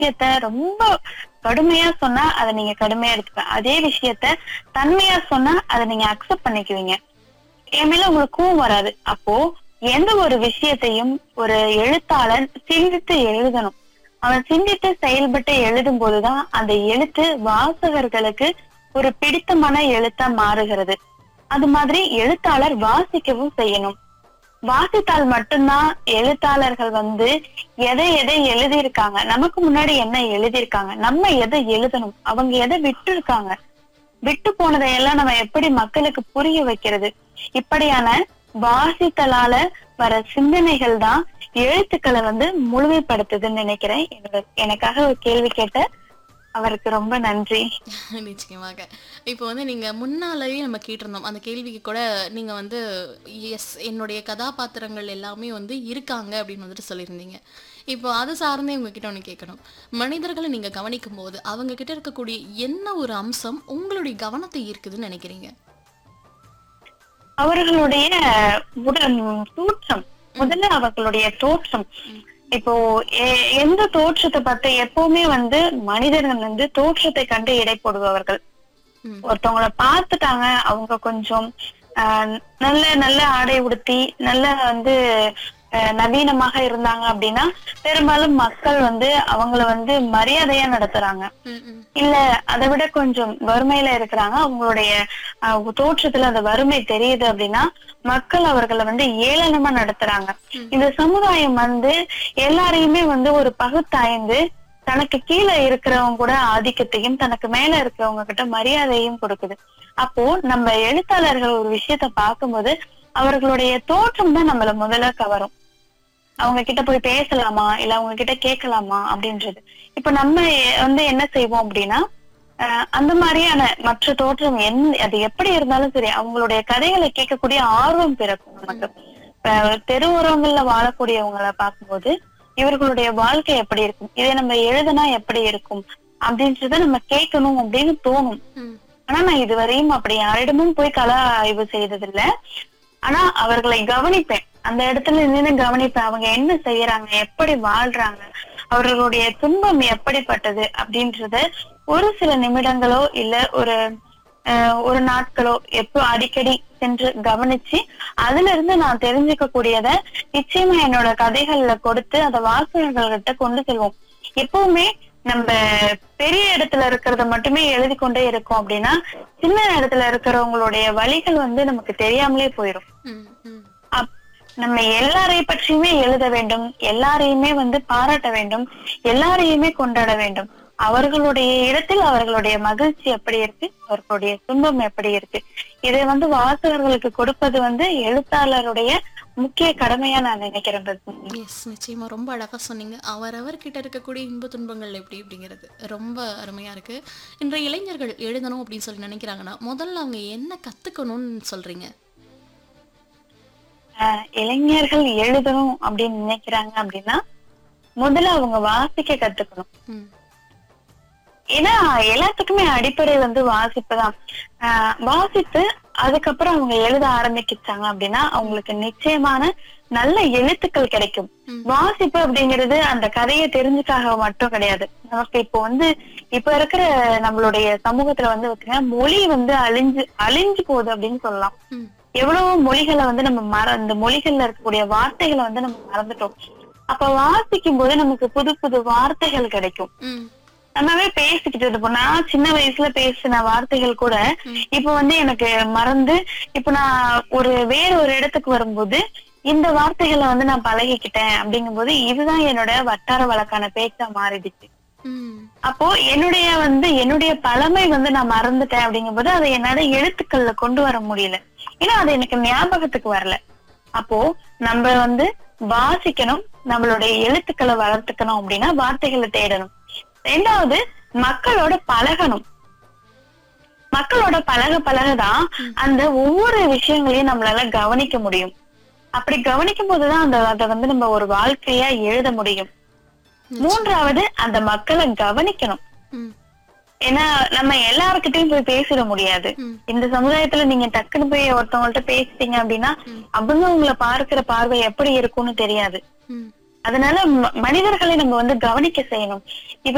விஷயத்த ரொம்ப கடுமையா சொன்னா அதை நீங்க கடுமையா எடுத்துப்பேன் அதே விஷயத்த தன்மையா சொன்னா அதை நீங்க அக்செப்ட் பண்ணிக்குவீங்க என் மேல உங்களுக்கு கோவம் வராது அப்போ எந்த ஒரு விஷயத்தையும் ஒரு எழுத்தாளன் சிந்தித்து எழுதணும் அவன் சிந்தித்து செயல்பட்டு எழுதும் போதுதான் அந்த எழுத்து வாசகர்களுக்கு ஒரு பிடித்தமான எழுத்தா மாறுகிறது அது மாதிரி எழுத்தாளர் வாசிக்கவும் செய்யணும் வாசித்தால் மட்டும்தான் எழுத்தாளர்கள் வந்து எதை எதை எழுதியிருக்காங்க நமக்கு முன்னாடி என்ன எழுதியிருக்காங்க நம்ம எதை எழுதணும் அவங்க எதை விட்டு இருக்காங்க விட்டு போனதையெல்லாம் நம்ம எப்படி மக்களுக்கு புரிய வைக்கிறது இப்படியான வாசித்தலால வர சிந்தனைகள் தான் எழுத்துக்களை வந்து முழுமைப்படுத்துதுன்னு நினைக்கிறேன் என்னோட எனக்காக ஒரு கேள்வி கேட்ட அவருக்கு ரொம்ப நன்றி நிச்சயமாக இப்போ வந்து நீங்க முன்னாலேயே நம்ம கேட்டிருந்தோம் அந்த கேள்விக்கு கூட நீங்க வந்து எஸ் என்னுடைய கதாபாத்திரங்கள் எல்லாமே வந்து இருக்காங்க அப்படின்னு வந்துட்டு சொல்லியிருந்தீங்க இப்போ அது சார்ந்தே உங்ககிட்ட ஒன்று கேட்கணும் மனிதர்களை நீங்க கவனிக்கும் போது அவங்க கிட்ட இருக்கக்கூடிய என்ன ஒரு அம்சம் உங்களுடைய கவனத்தை ஈர்க்குதுன்னு நினைக்கிறீங்க அவர்களுடைய உடல் தோற்றம் முதல்ல அவர்களுடைய தோற்றம் இப்போ எ- எந்த தோற்றத்தை பார்த்து எப்பவுமே வந்து மனிதர்கள் வந்து தோற்றத்தை கண்டு எடை போடுபவர்கள் ம். ஒருத்தவங்கள பார்த்துட்டாங்க அவங்க கொஞ்சம் ஆஹ், நல்ல நல்ல ஆடை உடுத்தி நல்ல வந்து ஆஹ், நவீனமாக இருந்தாங்க அப்படின்னா பெரும்பாலும் மக்கள் வந்து அவங்கள வந்து மரியாதையா நடத்துறாங்க ம், ம். இல்ல அதை விட கொஞ்சம் வறுமையில இருக்கிறாங்க அவங்களுடைய அஹ், தோற்றத்துல அந்த வறுமை தெரியுது அப்படின்னா மக்கள் அவர்களை வந்து ஏளனமா நடத்துறாங்க இந்த சமுதாயம் வந்து எல்லாரையுமே வந்து ஒரு பகுத்தாய்ந்து தனக்கு கீழே இருக்கிறவங்க கூட ஆதிக்கத்தையும் தனக்கு மேல இருக்கிறவங்க கிட்ட மரியாதையும் கொடுக்குது அப்போ நம்ம எழுத்தாளர்கள் ஒரு விஷயத்த பார்க்கும்போது அவர்களுடைய தோற்றம் தான் நம்மள முதல்ல கவரும் அவங்க கிட்ட போய் பேசலாமா இல்ல அவங்க கிட்ட கேட்கலாமா அப்படின்றது இப்ப நம்ம எ- வந்து என்ன செய்வோம் அப்படின்னா அஹ், அந்த மாதிரியான மற்ற தோற்றம் என் அது எப்படி இருந்தாலும் சரி அவங்களுடைய கதைகளை கேட்கக்கூடிய ஆர்வம் பிறக்கும் நமக்கு அஹ், தெருவோரங்கள்ல வாழக்கூடியவங்களை பார்க்கும்போது இவர்களுடைய வாழ்க்கை எப்படி இருக்கும் இதை நம்ம எழுதுனா எப்படி இருக்கும் அப்படின்றத நம்ம கேட்கணும் அப்படின்னு தோணும் ம். ஆனா நான் இதுவரையும் அப்படி யாரிடமும் போய் கலா ஆய்வு செய்ததில்ல ஆனா அவர்களை கவனிப்பேன் அந்த இடத்துல நின்று கவனிப்பேன் அவங்க என்ன செய்யறாங்க எப்படி வாழ்றாங்க அவர்களுடைய துன்பம் எப்படிப்பட்டது அப்படின்றத ஒரு சில நிமிடங்களோ இல்ல ஒரு அஹ், ஒரு நாட்களோ எப்போ அடிக்கடி சென்று கவனிச்சு அதுல இருந்து நான் தெரிஞ்சுக்க கூடியத நிச்சயமா என்னோட கதைகள்ல கொடுத்து அதை வாசகர்கள்கிட்ட கொண்டு செல்வோம் எப்பவுமே நம்ம பெரிய இடத்துல இருக்கிறத மட்டுமே எழுதி கொண்டே இருக்கோம் அப்படின்னா சின்ன இடத்துல இருக்கிறவங்களுடைய வழிகள் வந்து நமக்கு தெரியாமலே போயிடும் ம், ம். அப்- நம்ம எல்லாரை பற்றியுமே எழுத வேண்டும் எல்லாரையுமே வந்து பாராட்ட வேண்டும் எல்லாரையுமே கொண்டாட வேண்டும் அவர்களுடைய இடத்தில் அவர்களுடைய மகிழ்ச்சி எப்படி இருக்கு அவர்களுடைய துன்பம் எப்படி இருக்கு இதை வந்து வாசகர்களுக்கு கொடுப்பது வந்து எழுத்தாளருடைய முக்கிய கடமையா நான் நினைக்கிறேன் பத்மினி. எஸ் நிச்சயமா ரொம்ப அழகா சொன்னீங்க அவரவர் கிட்ட இருக்கக்கூடிய இன்ப துன்பங்கள் எப்படி அப்படிங்கிறது ரொம்ப அருமையா இருக்கு இன்றைய இளைஞர்கள் எழுதணும் அப்படின்னு சொல்லி நினைக்கிறாங்கன்னா முதல்ல அவங்க என்ன கத்துக்கணும்னு சொல்றீங்க ஆஹ் இளைஞர்கள் எழுதணும் அப்படின்னு நினைக்கிறாங்க அப்படின்னா முதல்ல அவங்க வாசிக்க கத்துக்கணும் ம் ஏன்னா எல்லாத்துக்குமே அடிப்படை வந்து வாசிப்பு தான் ஆஹ் வாசித்து அதுக்கப்புறம் அவங்க எழுத ஆரம்பிச்சாங்க அப்படின்னா அவங்களுக்கு நிச்சயமான நல்ல எழுத்துக்கள் கிடைக்கும் ம். வாசிப்பு அப்படிங்கிறது அந்த கதையை தெரிஞ்சுக்காக மட்டும் கிடையாது நமக்கு இப்போ வந்து இப்ப இருக்கிற நம்மளுடைய சமூகத்துல வந்து பாத்தீங்கன்னா மொழி வந்து அழிஞ்சு அழிஞ்சு போகுது அப்படின்னு சொல்லலாம் ம் எவ்வளவோ மொழிகளை வந்து நம்ம மற அந்த மொழிகள்ல இருக்கக்கூடிய வார்த்தைகளை வந்து நம்ம மறந்துட்டோம் அப்ப வாசிக்கும் போது நமக்கு புது புது வார்த்தைகள் கிடைக்கும் ம் நல்லாவே பேசிக்கிட்டு இருப்போம் நான் சின்ன வயசுல பேசின வார்த்தைகள் கூட இப்ப வந்து எனக்கு மறந்து இப்ப நான் ஒரு வேற ஒரு இடத்துக்கு வரும்போது இந்த வார்த்தைகளை வந்து நான் பழகிக்கிட்டேன் அப்படிங்கும்போது இதுதான் என்னோட வட்டார வழக்கான பேச்சா மாறிடுச்சு ம் அப்போ என்னுடைய வந்து என்னுடைய பழமை வந்து நான் மறந்துட்டேன் அப்படிங்கும்போது அதை என்னால எழுத்துக்கள்ல கொண்டு வர முடியல ஏன்னா அது எனக்கு ஞாபகத்துக்கு வரல அப்போ நம்ம வந்து வாசிக்கணும் நம்மளுடைய எழுத்துக்களை வளர்த்துக்கணும் அப்படின்னா வார்த்தைகளை தேடணும் ரெண்டாவது மக்களோட பழகணும் மக்களோட பழக பழகதான் அந்த ஒவ்வொரு விஷயங்களையும் நம்மளால கவனிக்க முடியும் அப்படி கவனிக்கும் போதுதான் அந்த அதை வந்து நம்ம ஒரு வாழ்க்கையா எழுத முடியும் மூன்றாவது அந்த மக்களை கவனிக்கணும் ம் ஏன்னா நம்ம எல்லாருக்கிட்டையும் போய் பேசிட முடியாது ம். இந்த சமுதாயத்துல நீங்க டக்குன்னு போய் ஒருத்தவங்கள்ட்ட பேசிட்டீங்க அப்படின்னா அவங்க உங்களை பார்க்கிற பார்வை எப்படி இருக்கும்னு தெரியாது ம் அதனால ம- மனிதர்களை நம்ம வந்து கவனிக்க செய்யணும் இப்ப